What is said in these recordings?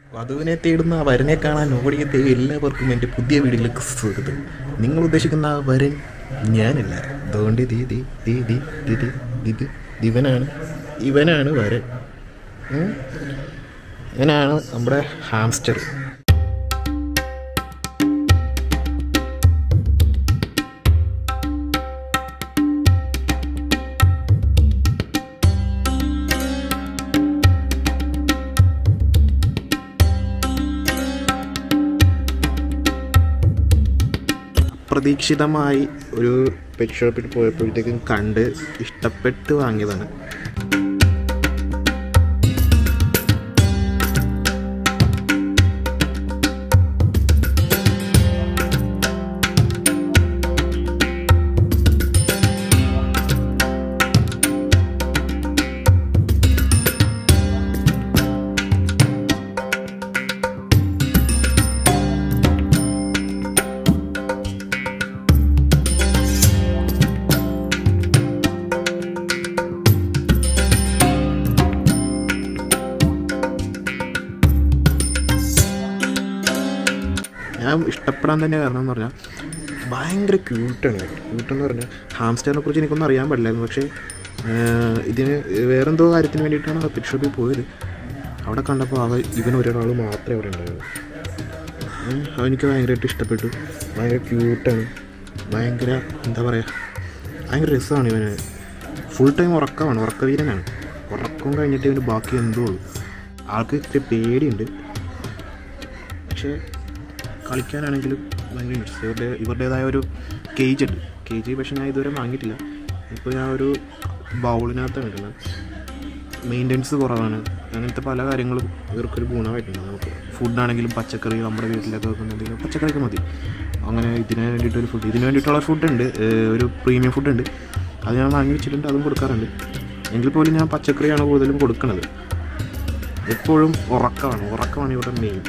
വധുവിനെ തേടുന്ന ആ വരനെ കാണാൻ ഓടിയെത്തിയ എല്ലാവർക്കും എൻ്റെ പുതിയ വീഡിയോയിലേക്ക് സ്വാഗതം നിങ്ങൾ ഉദ്ദേശിക്കുന്ന ആ വരൻ ഞാനല്ല അതുകൊണ്ട് ദീ ദീ ദീ ദീ ദീ ദീ ദീ ദീ ഇവനാണ് ഇവനാണ് വരൻ ഉം? ഇവനാണ് നമ്മുടെ ഹാംസ്റ്റർ അപ്രതീക്ഷിതമായി ഒരു പെറ്റ് ഷോപ്പിൽ പോയപ്പോഴത്തേക്കും കണ്ട് ഇഷ്ടപ്പെട്ട് വാങ്ങിയതാണ് ഞാൻ ഇഷ്ടപ്പെടാൻ തന്നെ കാരണം എന്ന് പറഞ്ഞാൽ ഭയങ്കര ക്യൂട്ടാണ് ക്യൂട്ടെന്ന് പറഞ്ഞാൽ ഹാംസ്റ്ററിനെ കുറിച്ച് എനിക്കൊന്നും അറിയാൻ പാടില്ലായിരുന്നു പക്ഷേ ആഹ് ഇതിന് വേറെന്തോ കാര്യത്തിന് വേണ്ടിയിട്ടാണ് ആ പെറ്റ് ഷോപ്പിൽ പോയത് അവിടെ കണ്ടപ്പോൾ അവ ഇവൻ ഒരാൾ മാത്രമേ അവിടെ ഉണ്ടായുള്ളൂ ഉം, അവനിക്ക് ഭയങ്കരമായിട്ട് ഇഷ്ടപ്പെട്ടു ഭയങ്കര ക്യൂട്ടാണ് ഭയങ്കര എന്താ പറയുക ഭയങ്കര രസമാണ് ഇവന് ഫുൾ ടൈം ഉറക്കമാണ് ഉറക്കവീരനാണ് ഉറക്കം കഴിഞ്ഞിട്ട് ഇവന് ബാക്കി എന്തോ ഉള്ളൂ ആൾക്ക് ഇത്തിരി പേടിയുണ്ട് പക്ഷേ കളിക്കാനാണെങ്കിലും ഭയങ്കര ഇൻട്രസ്റ്റ് ഇവരുടെ ഇവരുടേതായ ഒരു കേജ് ഉണ്ട് കേജ് പക്ഷേ ഞാൻ ഇതുവരെ വാങ്ങിയിട്ടില്ല ഇപ്പോൾ ഞാൻ ഒരു ബൗളിനകത്താണ് ഇടുന്നത് മെയിൻ്റെനൻസ് കുറവാണ് അങ്ങനത്തെ പല കാര്യങ്ങളും ഇവർക്കൊരു ഗുണമായിട്ടുണ്ട് നമുക്ക് ഫുഡാണെങ്കിലും പച്ചക്കറി നമ്മുടെ വീട്ടിലൊക്കെ വെക്കുന്നുണ്ടെങ്കിൽ പച്ചക്കറിയൊക്കെ മതി അങ്ങനെ ഇതിന് വേണ്ടിയിട്ട് ഒരു ഫുഡ് ഇതിന് വേണ്ടിയിട്ടുള്ള ഫുഡുണ്ട് ഒരു പ്രീമിയം ഫുഡുണ്ട് അത് ഞാൻ വാങ്ങി വെച്ചിട്ടുണ്ട് അതും കൊടുക്കാറുണ്ട് എങ്കിൽ പോലും ഞാൻ പച്ചക്കറിയാണ് കൂടുതലും കൊടുക്കുന്നത് എപ്പോഴും ഉറക്കമാണ് ഉറക്കമാണ് ഇവിടെ മെയിൻ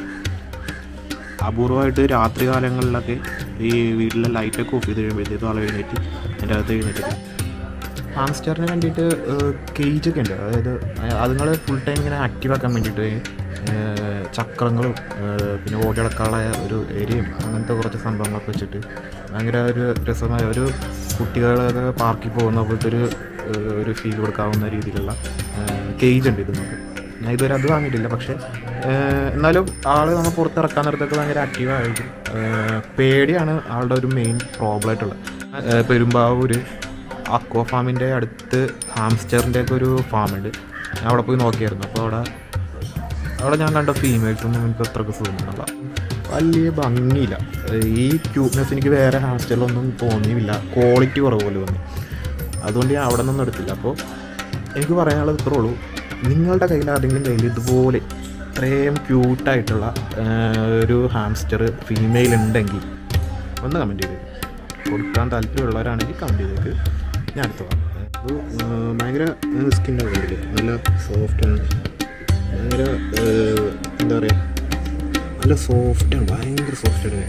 അപൂർവമായിട്ട് രാത്രി കാലങ്ങളിലൊക്കെ ഈ വീട്ടിലെ ലൈറ്റൊക്കെ ഓഫ് ചെയ്ത് കഴിയുമ്പോഴത്തേക്കും ആൾ എഴുന്നേറ്റ് എൻ്റെ അകത്ത് എഴുന്നേറ്റ് ഹാംസ്റ്ററിന് വേണ്ടിയിട്ട് കേജൊക്കെ ഉണ്ട് അതായത് അതുങ്ങൾ ഫുൾ ടൈം ഇങ്ങനെ ആക്റ്റീവ് ആക്കാൻ വേണ്ടിയിട്ട് ഏഹ്, ചക്രങ്ങളും ഏഹ്, പിന്നെ ഓടിടക്കാനുള്ള ഒരു ഏരിയയും അങ്ങനത്തെ കുറച്ച് സംഭവങ്ങളൊക്കെ വെച്ചിട്ട് ഭയങ്കര ഒരു രസമായ ഒരു കുട്ടികളൊക്കെ പാർക്കിൽ പോകുന്ന പോലത്തെ ഒരു ഏഹ്, ഒരു ഫീൽ കൊടുക്കാവുന്ന രീതിയിലുള്ള കേജ് ഉണ്ട് ഇത് നമുക്ക് ഞാൻ ഇതുവരെ അത് വാങ്ങിയിട്ടില്ല പക്ഷേ ഏഹ്, എന്നാലും ആള് നമ്മൾ പുറത്തിറക്കാൻ നേരത്തൊക്കെ ഭയങ്കര ആക്റ്റീവ് ആയിരിക്കും ഏഹ്, പേടിയാണ് ആളുടെ ഒരു മെയിൻ പ്രോബ്ലം ആയിട്ടുള്ളത് ഏഹ്, പെരുമ്പാവൂർ അക്വ ഫാമിൻ്റെ അടുത്ത് ഹാംസ്റ്ററിൻ്റെ ഒക്കെ ഒരു ഫാമുണ്ട് ഞാൻ അവിടെ പോയി നോക്കിയായിരുന്നു അപ്പോൾ അവിടെ അവിടെ ഞാൻ കണ്ട ഫീമെയിൽസ് ഒന്നും എനിക്ക് അത്രക്ക് സുഖമുണ്ടല്ല വലിയ ഭംഗിയില്ല ഏഹ്, ഈ ക്യൂട്ട്നെസ് എനിക്ക് വേറെ ഹാംസ്റ്ററിലൊന്നും തോന്നിയില്ല ക്വാളിറ്റി കുറവ് പോലെ തോന്നി അതുകൊണ്ട് ഞാൻ അവിടെ നിന്നൊന്നും എടുത്തില്ല അപ്പോൾ എനിക്ക് പറയാനുള്ളത് ഇത്രേ ഉള്ളൂ നിങ്ങളുടെ കയ്യിൽ ആരുടെങ്കിലും കയ്യിൽ ഇതുപോലെ ഇത്രയും ക്യൂട്ടായിട്ടുള്ള ഒരു ഹാംസ്റ്റർ ഫീമെയിൽ ഉണ്ടെങ്കിൽ ഒന്ന് കമൻറ്റ് ചെയ്തേക്ക് കൊടുക്കാൻ താല്പര്യമുള്ളവരാണെങ്കിൽ കമൻറ്റ് ചെയ്തേക്ക് ഞാൻ അടുത്ത വാ അത് ഏഹ്, ഭയങ്കര സ്കിൻ്റെ കണ്ടില്ലേ നല്ല സോഫ്റ്റാണ് ഭയങ്കര ഏഹ്, എന്താ പറയുക നല്ല സോഫ്റ്റാണ് ഭയങ്കര സോഫ്റ്റാണ്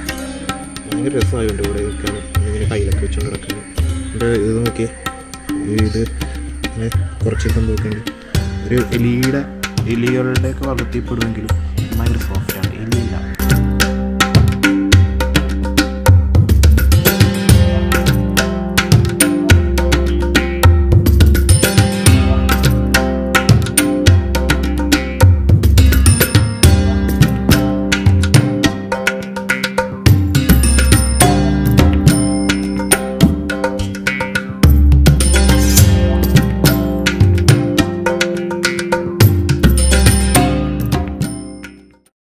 ഭയങ്കര രസമായി എൻ്റെ കൂടെ നിൽക്കാൻ ഇങ്ങനെ കയ്യിലൊക്കെ വെച്ചുകൊണ്ട് നടക്കാൻ എൻ്റെ ഇത് നോക്കിയേ ഇത് ഇങ്ങനെ കുറച്ച് സംഭവമൊക്കെ ഉണ്ട് ഒരു എലിയുടെ എലികളുടെയൊക്കെ വകത്തിൽപ്പെടുമെങ്കിലും ഭയങ്കര സോഫ്റ്റാണ്